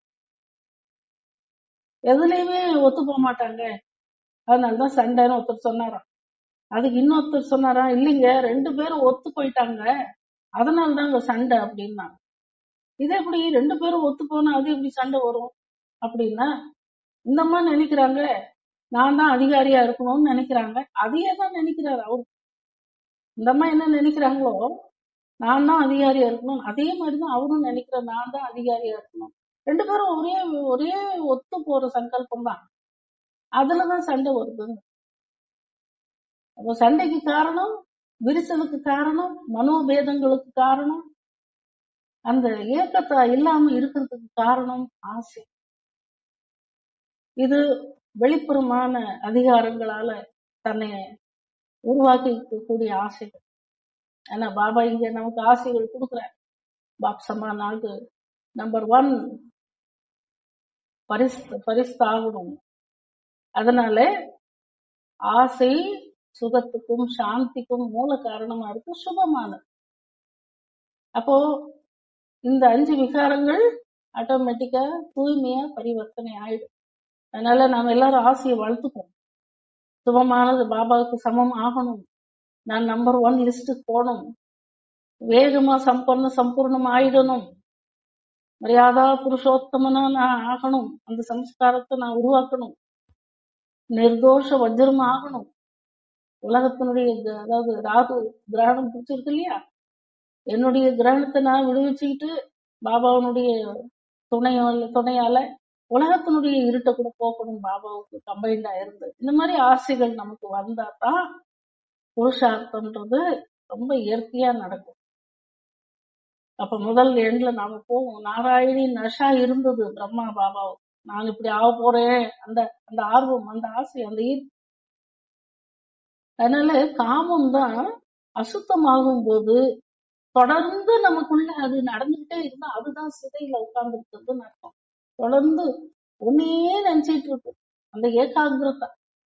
எதுலயுமே ஒத்து போக மாட்டாங்க அதனாலதான் சண்டைன்னு ஒருத்தர் சொன்னாராம் அதுக்கு இன்னொருத்தர் சொன்னாரா இல்லைங்க ரெண்டு பேரும் ஒத்து போயிட்டாங்க அதனால தாங்க சண்டை அப்படின்னா இது எப்படி ரெண்டு பேரும் ஒத்து போனா அது எப்படி சண்டை வரும் அப்படின்னா இந்த மாதிரி நினைக்கிறாங்க நான் தான் அதிகாரியா இருக்கணும்னு நினைக்கிறாங்க அதையே தான் நினைக்கிறாரு அவரு இந்த அம்மா என்ன நினைக்கிறாங்களோ நான் தான் அதிகாரியா இருக்கணும் அதே மாதிரிதான் அவரும் நினைக்கிற நான் தான் அதிகாரியா இருக்கணும் ரெண்டு பேரும் ஒரே ஒரே ஒத்து போற சங்கல்பம் தான் அதுலதான் சண்டை வருது அப்ப சண்டைக்கு காரணம் விரிசலுக்கு காரணம் மனோபேதங்களுக்கு காரணம் அந்த ஏக்கத்தை இல்லாம இருக்கிறதுக்கு காரணம் ஆசை இது வெளிப்புறமான அதிகாரங்களால தன்னை உருவாக்கிக்கக்கூடிய ஆசைகள் ஆனா பாபா இங்க நமக்கு ஆசைகள் கொடுக்குறார் பாப் சமானாக நம்பர் ஒன் பரிஸ் பரிஸ்தாகணும் அதனால ஆசை சுகத்துக்கும் சாந்திக்கும் மூல காரணமா இருக்கு சுபமானது அப்போ இந்த அஞ்சு விகாரங்கள் ஆட்டோமேட்டிக்கா தூய்மையா பரிவர்த்தனை ஆயிடும் அதனால நாம எல்லாரும் ஆசையை வளர்த்துப்போம் சுபமானது பாபாவுக்கு சமம் ஆகணும் நான் நம்பர் ஒன் லிஸ்டுக்கு போகணும் வேகமா சம்பன்ன சம்பூர்ணம் ஆயிடணும் மரியாதா புருஷோத்தமனா நான் ஆகணும் அந்த சம்ஸ்காரத்தை நான் உருவாக்கணும் நிர்தோஷ வஜ்ரம் ஆகணும் உலகத்தினுடைய க- அதாவது ராகு கிரகணம் பிடிச்சிருக்கு இல்லையா என்னுடைய கிரகணத்தை நான் விடுவிச்சுக்கிட்டு பாபாவனுடைய துணையால துணையால உலகத்தினுடைய இருட்டை கூட போக்கணும் பாபாவுக்கு கம்பைண்டா இருந்து இந்த மாதிரி ஆசைகள் நமக்கு வந்தா தான் புருஷார்த்தம்ன்றது ரொம்ப இயற்கையா நடக்கும் அப்ப முதல் எண்ட்ல நாம போவோம் நாராயணி நஷா இருந்தது பிரம்மா பாபாவுக்கு நான் இப்படி ஆக போறேன் அந்த அந்த ஆர்வம் அந்த ஆசை அந்த ஈர்ப்பு அதனால காமம் தான் அசுத்தமாகும் போது தொடர்ந்து நமக்குள்ள அது நடந்துகிட்டே இருந்தா அதுதான் சிதையில உட்கார்ந்து இருக்கிறதுன்னு அர்த்தம் தொடர்ந்து ஒன்னையே நினைச்சிட்டு இருக்கு அந்த ஏகாகிரதை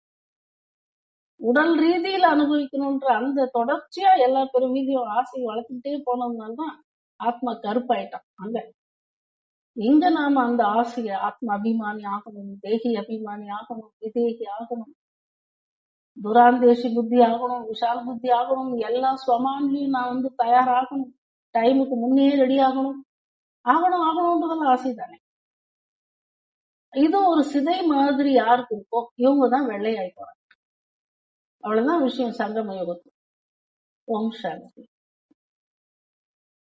உடல் ரீதியில அனுபவிக்கணும்ன்ற அந்த தொடர்ச்சியா எல்லா பிறவிலையும் ஆசை வளர்த்துக்கிட்டே போனதுனாலதான் ஆத்மா கருப்பாயிட்டான் அங்க எங்க நாம அந்த ஆசைய ஆத்ம அபிமானி ஆகணும் தேகி அபிமானி ஆகணும் விதேகி ஆகணும் துராந்தேசி புத்தி ஆகணும் விஷால் புத்தி ஆகணும் எல்லா ஸ்வமான்லயும் நான் வந்து தயாராகணும் டைமுக்கு முன்னே ரெடி ஆகணும் ஆகணும் ஆகணும்ன்றதெல்லாம் ஆசை தானே இது ஒரு சிதை மாதிரி யாருக்கு இருக்கோ இவங்க தான் வெள்ளையாயிட்டு வராங்க அவ்வளவுதான் விஷயம் சங்கம யுகத்துல ஓம் சாந்தி